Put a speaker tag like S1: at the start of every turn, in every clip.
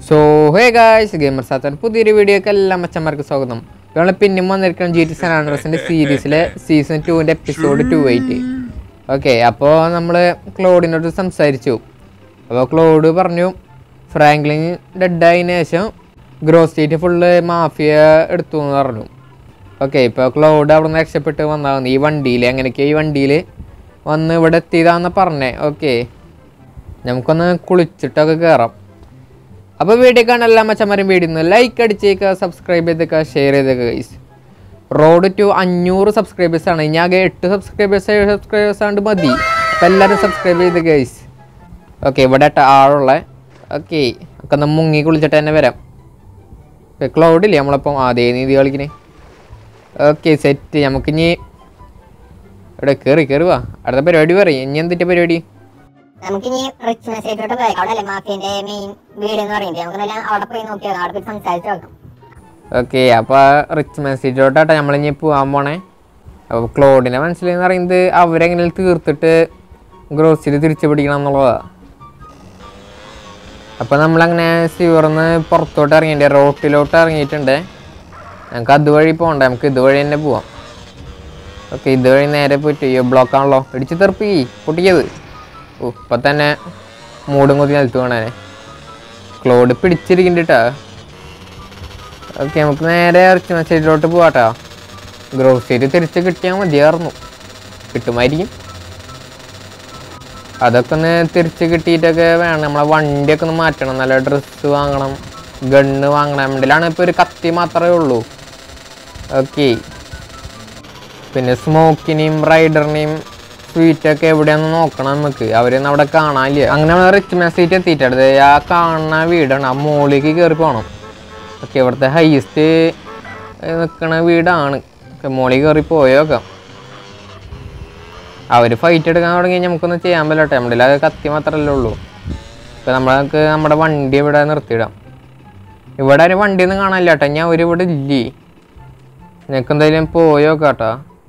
S1: so hey guys gamer Saathan പുതിയൊരു വീഡിയോക്ക് എല്ലാ മച്ചന്മാർക്ക് സ്വാഗതം നമ്മൾ പിന്നെയും വന്നിരിക്കണം ജി ടി സെൻ ആൻഡ്രസിൻ്റെ സീരീസിലെ സീസൺ ടുവിൻ്റെ എപ്പിസോഡ് ടു എയ്റ്റ് ഓക്കെ അപ്പോൾ നമ്മൾ ക്ലോഡിനോട് സംസാരിച്ചു അപ്പോൾ ക്ലോഡ് പറഞ്ഞു ഫ്രാങ്ക്ലിൻ ഡെഡായതിനു ശേഷം ഗ്രോ സ്റ്റേറ്റ് ഫുള്ള് മാഫിയ എടുത്തു എന്ന് പറഞ്ഞു ഓക്കെ ഇപ്പോൾ ക്ലൗഡ് അവിടെ നിന്ന് രക്ഷപ്പെട്ട് വന്നതാണ് ഈ വണ്ടിയിൽ എങ്ങനെയൊക്കെയാണ് ഈ വണ്ടിയിൽ വന്ന് ഇവിടെ എത്തിയതാന്ന് പറഞ്ഞേ ഓക്കെ നമുക്കൊന്ന് കുളിച്ചിട്ടൊക്കെ കയറാം അപ്പോൾ വീഡിയോ കാണാൻ എല്ലാ മച്ചന്മാരും വീഡിയോ ഒന്ന് ലൈക്ക് അടിച്ചേക്കുക സബ്സ്ക്രൈബ് ചെയ്തേക്കുക ഷെയർ ചെയ്തേക്കുക ഗൈസ് റോഡ് ടു അഞ്ഞൂറ് സബ്സ്ക്രൈബേഴ്സ് ആണ് ഇനി ആകെ എട്ട് സബ്സ്ക്രൈബേഴ്സ് ഏഴ് സബ്സ്ക്രൈബേഴ്സ് ആണ്ട് മതി അപ്പോൾ എല്ലാവരും സബ്സ്ക്രൈബ് ചെയ്ത് ഗൈസ് ഓക്കെ ഇവിടെ ട്ട ആളുള്ള ഓക്കെ ഒക്കെ ഒന്ന് മുങ്ങി കുളിച്ചിട്ട് തന്നെ വരാം ക്ലൗഡ് ഇല്ലേ നമ്മളിപ്പം അതേ നീതി കളിക്കണേ ഓക്കെ സെറ്റ് നമുക്കിനി ഇവിടെ കയറി കയറി വാ അടുത്ത പരിപാടി പറയും ഇനി എന്തിൻ്റെ പരിപാടി
S2: നമുക്കിനി റിച്ച് മെസ്സേജോട്ട് പോയേക്കാം അവിടെ അല്ലേ മാഫിയന്റെ മെയിൻ വീട് എന്ന് പറയുന്നത് നമുക്ക് അവിടെ പോയി നോക്കി നോക്കാം അവിടെ പോയി സംസാരിച്ച് നോക്കാം
S1: ഓക്കെ അപ്പോൾ റിച്ച് മെസ്സേജോട്ടാട്ടെ നമ്മളിനി പോകാൻ പോണേ അപ്പോൾ ക്ലോഡിനെ മനസ്സിലെന്ന് പറയുന്നത് അവരെങ്ങനെ തീർത്തിട്ട് ഗ്രോസറി തിരിച്ചു പിടിക്കണം എന്നുള്ളതാണ് അപ്പോൾ നമ്മളങ്ങനെ സിവർന്ന് പുറത്തോട്ട് ഇറങ്ങിയിട്ട് റോട്ടിലോട്ട് ഇറങ്ങിയിട്ടുണ്ട് നമുക്ക് അതുവഴി പോകണ്ട നമുക്ക് ഇതുവഴി തന്നെ പോവാം ഓക്കെ ഇതുവഴി നേരെ പോയിട്ട് ഈ ബ്ലോക്കാണല്ലോ ഇടിച്ച് തെറുപ്പി പൊട്ടിക്കത് ഓ ഇപ്പം തന്നെ മൂടും കൊത്തി നിലത്ത് വേണേ ക്ലോഡ് പിടിച്ചിരിക്കുന്നുണ്ട് ഓക്കെ നമുക്ക് നേരെ ഇറച്ചി മെസ്സേജിലോട്ട് പോവാട്ടോ ഗ്രോസറി തിരിച്ച് കിട്ടിയാൽ മതിയായിരുന്നു കിട്ടുമായിരിക്കും അതൊക്കെ ഒന്ന് തിരിച്ച് കിട്ടിയിട്ടൊക്കെ വേണം നമ്മളെ വണ്ടിയൊക്കെ ഒന്ന് മാറ്റണം നല്ല ഡ്രസ്സ് വാങ്ങണം ഗണ്ണ് വാങ്ങണം എൻ്റെലാണ് ഇപ്പോൾ ഒരു കത്തി മാത്രമേ ഉള്ളൂ ഓക്കെ പിന്നെ സ്മോക്കിനെയും റൈഡറിനെയും സ്വീറ്റൊക്കെ എവിടെയാന്ന് നോക്കണം നമുക്ക് അവരൊന്നും അവിടെ കാണാനില്ല അങ്ങനെ നമ്മൾ റിച്ച് മെസ്സേജ് എത്തിയിട്ടത് ആ കാണുന്ന വീടാണ് ആ മോളിലേക്ക് കയറി പോകണം ഓക്കെ ഇവിടുത്തെ ഹൈസ്റ്റ് നിൽക്കുന്ന വീടാണ് മോളിൽ കയറി പോയോക്കാം അവർ ഫൈറ്റ് എടുക്കാൻ തുടങ്ങി കഴിഞ്ഞാൽ നമുക്കൊന്നും ചെയ്യാൻ പറ്റട്ടെ നമ്മുടെ അത് കത്തി മാത്രമല്ലേ ഉള്ളൂ ഇപ്പം നമ്മൾക്ക് നമ്മുടെ വണ്ടി ഇവിടെ നിർത്തിയിടാം ഇവിടെ ഒരു വണ്ടിയൊന്നും കാണാനില്ല കേട്ടോ ഞാൻ ഒരു ഇവിടെ ഇല്ലേ നിനക്ക് എന്തായാലും പോയോക്കാം കേട്ടോ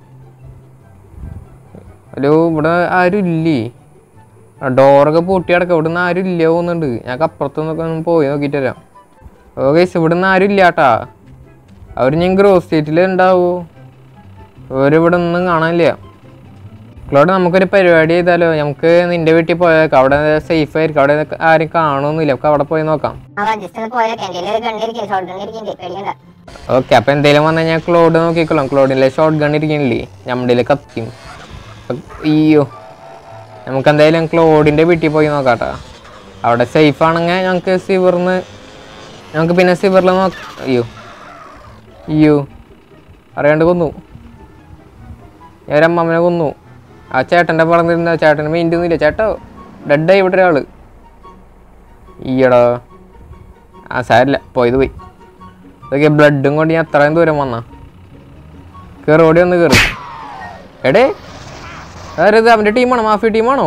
S1: ഹലോ ഇവിടെ ആരും ഇല്ലേ ഡോറൊക്കെ പൂട്ടി കിടക്കാം ഇവിടെ നിന്ന് ആരും ഇല്ല പോകുന്നുണ്ട് ഞങ്ങൾക്ക് അപ്പുറത്തുനിന്നൊക്കെ ഒന്ന് പോയി നോക്കിയിട്ട് വരാം ഓക്കെ ഇവിടെ നിന്ന് ആരും ഇല്ല കേട്ടാ അവർ ഞാൻ ഗ്രോസ് സ്റ്റേറ്റിൽ ഉണ്ടാവോ അവരിവിടെ ഒന്നും കാണാനില്ല ക്ലോഡ് നമുക്കൊരു പരിപാടി ചെയ്താലോ നമുക്ക് നിന്റെ വീട്ടിൽ പോയേക്കാം അവിടെ സേഫ് ആയിരിക്കും അവിടെ ആരും കാണുമൊന്നുമില്ല നമുക്ക് അവിടെ പോയി നോക്കാം
S2: ആ ജസ്റ്റ് ഒന്ന് പോയേക്കാം എൻ്റെ ഒരു കണ്ടിരിക്കും ഷോർട്ട് കണ്ടിരിക്കുന്നുണ്ട് പേടിക്കണ്ട
S1: ഓക്കെ അപ്പം എന്തെങ്കിലും വന്നാൽ ഞാൻ ക്ലോഡ് നോക്കിക്കോളാം ക്ലോഡിലെ ഷോർട്ട് ഗൺ ഇരിക്കണില്ലേ നമ്മുടെ കത്തിയും അയ്യോ നമുക്ക് എന്തായാലും ക്ലോഡിൻ്റെ വീട്ടിൽ പോയി നോക്കാട്ടോ അവിടെ സേഫ് ആണെങ്കിൽ ഞങ്ങൾക്ക് സിവറിന്ന് ഞങ്ങൾക്ക് പിന്നെ സിവറിൽ നോക്ക അയ്യോ അയ്യോ അറിയാണ്ട് കൊന്നു ഞാൻ ഒരു അമ്മമ്മനെ കൊന്നു ആ ചേട്ടൻ്റെ പറഞ്ഞിരുന്ന ചേട്ടന് മെയിൻ്റെ ഒന്നുമില്ല ചേട്ടോ ഡെഡായി ഇവിടെ ഒരാൾ ഈയടാ ആ സാരില്ല പോയത് പോയി ഇതൊക്കെ ബ്ലഡും കൊണ്ട് ഞാൻ അത്രയും ദൂരം വന്ന കയറി ഓടി ഒന്ന് കയറി എടേ അതായത് അവൻ്റെ ടീമാണോ മാഫി ടീമാണോ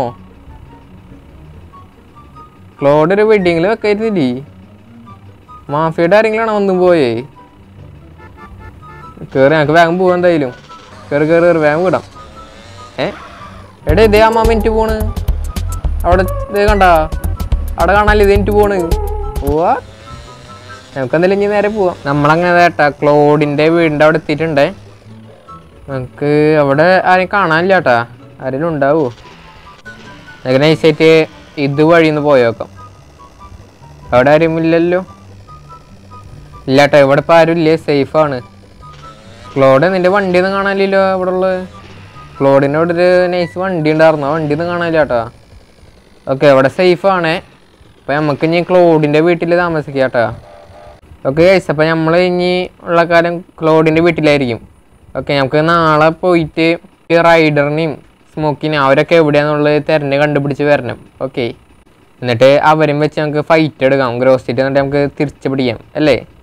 S1: ക്ലോഡ് ഒരു വെഡിങ്ങിൽ വെക്കായിരുന്നില്ലേ മാഫിയുടെ ആരെങ്കിലാണോ ഒന്നും പോയേ കയറി ഞങ്ങൾക്ക് വേഗം പോവാം എന്തായാലും കയറി കയറി കയറി വേഗം വിടാം ഏ എടേ ഇതേ അമ്മ മിനിറ്റ് പോണ് അവിടെ ഇത് കണ്ട അവിടെ കാണാല്ലേ ഇത് എനിക്ക് പോണ് പോവാ നമുക്ക് എന്തായാലും ഇനി നേരെ പോവാം നമ്മളങ്ങനെ കേട്ടാ ക്ലോഡിൻ്റെ വീടിൻ്റെ അവിടെ എത്തിയിട്ടുണ്ടേ നമുക്ക് അവിടെ ആരെയും കാണാനില്ല കേട്ടാ ആരെങ്കിലും ഉണ്ടാവുമോ നമുക്ക് നൈസായിട്ട് ഇത് വഴി ഒന്ന് പോയേക്കാം അവിടെ ആരും ഇല്ലല്ലോ ഇല്ല കേട്ടോ ഇവിടെ ഇപ്പം ആരും ഇല്ലേ സേഫാണ് ക്ലോഡ് നിന്റെ വണ്ടി ഒന്നും കാണാനില്ലല്ലോ ഇവിടെ ഉള്ളത് ക്ലോഡിൻ്റെ അവിടെ ഒരു നൈസ് വണ്ടി ഉണ്ടായിരുന്നു ആ വണ്ടി ഒന്നും കാണാനില്ല കേട്ടോ ഓക്കെ ഇവിടെ സേഫാണേ അപ്പം നമുക്ക് ഇനി ക്ലോഡിൻ്റെ വീട്ടിൽ താമസിക്കാം കേട്ടോ ഓക്കെ ഗൈസ് അപ്പോൾ നമ്മൾ ഇനി ഉള്ള കാലം ക്ലോഡിൻ്റെ വീട്ടിലായിരിക്കും ഓക്കെ നമുക്ക് നാളെ പോയിട്ട് ഈ റൈഡറിനെയും സ്മോക്കിനെയും അവരൊക്കെ എവിടെയാണെന്നുള്ളത് തിരഞ്ഞ് കണ്ടുപിടിച്ച് വരണം ഓക്കെ എന്നിട്ട് അവരും വെച്ച് നമുക്ക് ഫൈറ്റ് എടുക്കാം ഗ്രോസ്റ്റിറ്റ് എന്നിട്ട് നമുക്ക് തിരിച്ചു പിടിക്കാം അല്ലേ